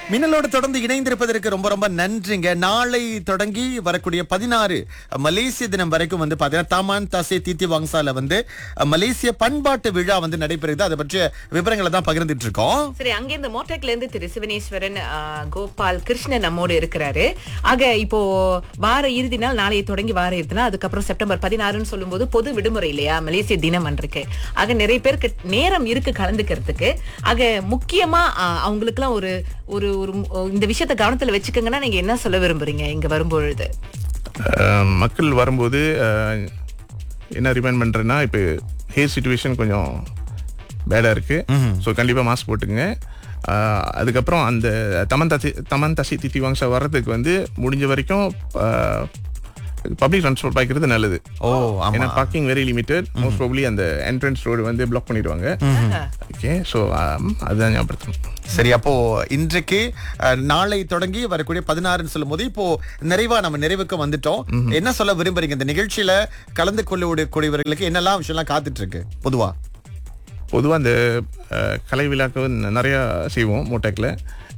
மின்னலோடு தொடர்ந்து இணைந்திருப்பதற்கு ரொம்ப ரொம்ப நன்றிங்க நாளை தொடங்கி வரக்கூடிய பதினாறு மலேசிய தினம் வரைக்கும் வந்து பாத்தீங்கன்னா தாமான் தசே தீத்தி வாங்சால வந்து மலேசிய பண்பாட்டு விழா வந்து நடைபெறுது அதை பற்றிய விவரங்களை தான் பகிர்ந்துட்டு இருக்கோம் சரி அங்கிருந்து மோட்டக்ல இருந்து திரு சிவனேஸ்வரன் ஆ, கோபால் கிருஷ்ணன் நம்மோடு இருக்கிறாரு ஆக இப்போ வார இறுதி நாள் நாளைய தொடங்கி வார இறுதி நாள் அதுக்கப்புறம் செப்டம்பர் பதினாறுன்னு சொல்லும்போது பொது விடுமுறை இல்லையா மலேசிய தினம் அன்றைக்கு ஆக நிறைய பேருக்கு நேரம் இருக்கு கலந்துக்கிறதுக்கு ஆக முக்கியமா அவங்களுக்குலாம் ஒரு ஒரு ஒரு இந்த விஷயத்த கவனத்துல வச்சுக்கோங்கன்னா நீங்க என்ன சொல்ல விரும்புறீங்க இங்க வரும்பொழுது அஹ் மக்கள் வரும்போது அஹ், என்ன ரிமைண்ட் பண்ணுறேன்னா இப்போ ஹேர் சுச்சுவேஷன் கொஞ்சம் பேடாக இருக்குது ஸோ கண்டிப்பாக மாஸ்க் போட்டுங்க அஹ், அதுக்கப்புறம் அந்த தமன் தசி தமன் தசி தித்தி வாங்ஸா வர்றதுக்கு வந்து முடிஞ்ச வரைக்கும் பப்ளிக் ட்ரான்ஸ்போர்ட் பாய்க்கிறது நல்லது ஓ ஆமா ஏன்னா parking very limited most probably அந்த என்ட்ரன்ஸ் ரோடு வந்து பிளாக் பண்ணிடுவாங்க ஓகே ஸோ அதுதான் ஞாபகப்படுத்தணும் சரி அப்போ இன்றைக்கு அஹ், நாளை தொடங்கி வரக்கூடிய பதினாறுன்னு சொல்லும் போது இப்போ நிறைவா நம்ம நிறைவுக்கு வந்துட்டோம் என்ன சொல்ல விரும்புறீங்க இந்த நிகழ்ச்சியில கலந்து கொள்ள கூடியவர்களுக்கு என்னெல்லாம் விஷயம்லாம் காத்துட்டு இருக்கு பொதுவா பொதுவாக அந்த அஹ், கலை விழாக்கள் வந்து நிறையா செய்வோம் மோட்டேக்கில்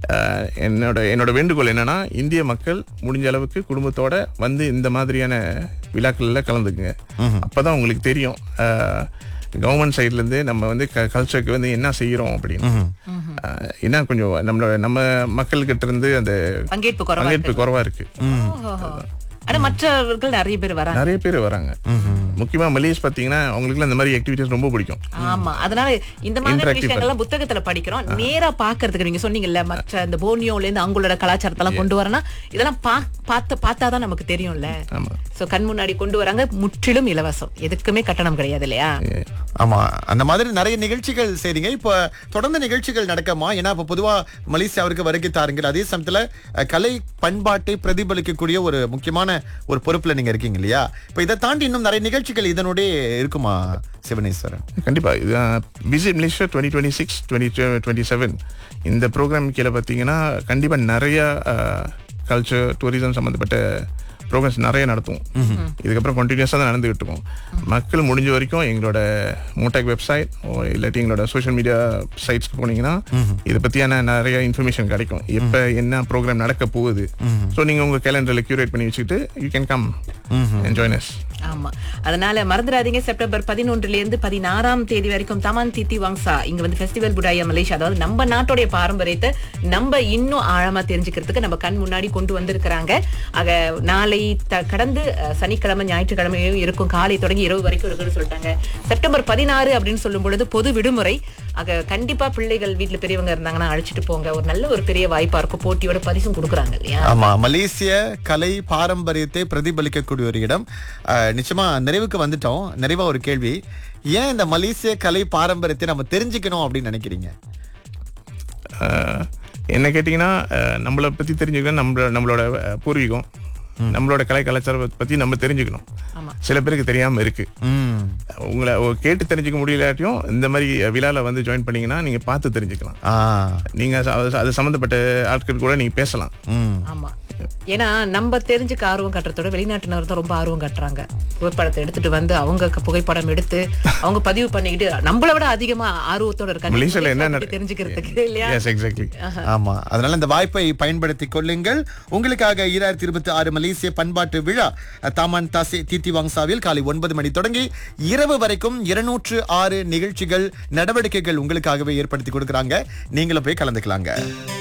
என்னோட என்னோட வேண்டுகோள் என்னன்னா இந்திய மக்கள் முடிஞ்ச அளவுக்கு குடும்பத்தோட வந்து இந்த மாதிரியான விழாக்கள்ல கலந்துக்குங்க அப்பதான் உங்களுக்கு தெரியும் கவர்மெண்ட் சைட்லேருந்து நம்ம வந்து கல்ச்சருக்கு வந்து என்ன செய்கிறோம் அப்படின்னு அஹ், என்ன கொஞ்சம் நம்மளோட நம்ம மக்கள்கிட்ட இருந்து அந்த பங்கேற்பு குறைவா பங்கேற்பு குறைவா இருக்கு ஓஹோ. ஆனா மற்றவர்கள் நிறைய பேர் வராங்க நிறைய பேர் வராங்க முக்கியமா மலேஸ் பாத்தீங்கன்னா அவங்களுக்கு இந்த மாதிரி ஆக்டிவிட்டிஸ் ரொம்ப பிடிக்கும் ஆமா அதனால இந்த மாதிரி Interactive விஷயங்கள்லாம் புத்தகத்துல படிக்கிறோம் நேரா பாக்குறதுக்கு நீங்க சொன்னீங்கல்ல மற்ற இந்த போர்னியோல இருந்து அவங்களோட கலாச்சாரத்தை எல்லாம் கொண்டு வரனா இதெல்லாம் பா- பார்த்து பார்த்தாதான் நமக்கு தெரியும்ல ஆமா சோ கண் முன்னாடி கொண்டு வராங்க முற்றிலும் இலவசம் எதுக்குமே கட்டணம் கிடையாது இல்லையா ஆமா அந்த மாதிரி நிறைய நிகழ்ச்சிகள் செய்றீங்க இப்ப தொடர்ந்து நிகழ்ச்சிகள் நடக்கமா ஏன்னா இப்ப பொதுவா மலேசியாவிற்கு வருகை தாருங்கள் அதே சமயத்துல அஹ், கலை பண்பாட்டை பிரதிபலிக்கக்கூடிய ஒரு முக்கியமான ஒரு பொறுப்புல நீங்க இருக்கீங்க இல்லையா இப்ப இதை தாண்டி இன்னும் நிறைய நிகழ்ச்சிகள் இதனுடைய இருக்குமா சிவனேஸ்வரன் கண்டிப்பா இது visit Malaysia twenty twenty six twenty twenty seven இந்த ப்ரோக்ராம் கீழே பார்த்தீங்கன்னா கண்டிப்பா நிறைய கல்ச்சர் டூரிசம் சம்மந்தப்பட்ட ப்ரோக்ராம்ஸ் நிறைய நடத்துவோம் இதுக்கப்புறம் கண்டினியூஸாக தான் நடந்துகிட்டு இருக்கோம் மக்கள் முடிஞ்ச வரைக்கும் எங்களோட மோட்டாக் வெப்சைட் இல்லாட்டி எங்களோட சோஷியல் மீடியா சைட்ஸ்க்கு போனீங்கன்னா இதை பற்றியான நிறைய இன்ஃபர்மேஷன் கிடைக்கும் எப்போ என்ன ப்ரோக்ராம் நடக்க போகுது ஸோ நீங்கள் உங்கள் கேலண்டரில் கியூரேட் பண்ணி வச்சுக்கிட்டு யூ கேன் கம் என்ஜாய் நஸ் ஆமா அதனால மறந்துடாதீங்க செப்டம்பர் பதினொன்றுல இருந்து பதினாறாம் தேதி வரைக்கும் தமான் தித்தி வாங்சா இங்க வந்து ஃபெஸ்டிவல் புடாயா மலேசியா அதாவது நம்ம நாட்டுடைய பாரம்பரியத்தை நம்ம இன்னும் ஆழமா தெரிஞ்சுக்கிறதுக்கு நம்ம கண் முன்னாடி கொண்டு வந்திருக்கிறாங்க ஆக நாளை த- கடந்து அஹ், சனிக்கிழமை ஞாயிற்றுக்கிழமையும் இருக்கும் காலை தொடங்கி இரவு வரைக்கும் இருக்குன்னு சொல்லிட்டாங்க செப்டம்பர் பதினாறு அப்படின்னு சொல்லும் பொழுது பொது விடுமுறை ஆக கண்டிப்பா பிள்ளைகள் வீட்டுல பெரியவங்க இருந்தாங்கன்னா அழைச்சிட்டு போங்க ஒரு நல்ல ஒரு பெரிய வாய்ப்பா இருக்கும் போட்டியோட பரிசும் கொடுக்குறாங்க இல்லையா ஆமா மலேசிய கலை பாரம்பரியத்தை பிரதிபலிக்கக்கூடிய ஒரு இடம் அஹ், நிச்சயமா நிறைவுக்கு வந்துட்டோம் நிறைவா ஒரு கேள்வி ஏன் இந்த மலேசிய கலை பாரம்பரியத்தை நம்ம தெரிஞ்சுக்கணும் அப்படின்னு நினைக்கிறீங்க ஆஹ் என்ன கேட்டிங்கன்னா ஆஹ் நம்மளை பற்றி தெரிஞ்சுக்கணும் நம்மளோட நம்மளோட ஆஹ் பூர்வீகம் நம்மளோட கலை கலாச்சாரத்தை பற்றி நம்ம தெரிஞ்சுக்கணும் ஆமா. சில பேருக்கு தெரியாமல் இருக்கு ம் உங்களை ஓ- கேட்டு தெரிஞ்சுக்க முடியலாட்டியும் இந்த மாதிரி விழாவில் வந்து ஜாயின் பண்ணீங்கன்னா நீங்கள் பார்த்து தெரிஞ்சுக்கலாம் ஆ நீங்கள் அது சம்மந்தப்பட்ட ஆட்கள் கூட நீங்கள் பேசலாம் ம் ஆமா ஏன்னா நம்ம தெரிஞ்சுக்க ஆர்வம் காட்டுறதோட வெளிநாட்டினர் தான் ரொம்ப ஆர்வம் காட்டுறாங்க புகைப்படத்தை எடுத்துட்டு வந்து அவங்க க- புகைப்படம் எடுத்து அவங்க பதிவு பண்ணிக்கிட்டு நம்மளை விட அதிகமா ஆர்வத்தோட இருக்காங்க மலேசியால என்ன பத்தி நட- தெரிஞ்சுக்கிறதுக்கு இல்லையா எஸ் எக்ஸாக்ட்லி ஆமா அதனால இந்த வாய்ப்பை பயன்படுத்திக் கொள்ளுங்கள் உங்களுக்காக ஈராயிரத்தி இருபத்தி ஆறு மலேசிய பண்பாட்டு விழா தாமான் தாசி தீத்தி வாங்சாவில் காலை ஒன்பது மணி தொடங்கி இரவு வரைக்கும் இருநூற்று ஆறு நிகழ்ச்சிகள் நடவடிக்கைகள் உங்களுக்காகவே ஏற்படுத்தி கொடுக்கறாங்க நீங்களும் போய் கலந்துக்கலாங்க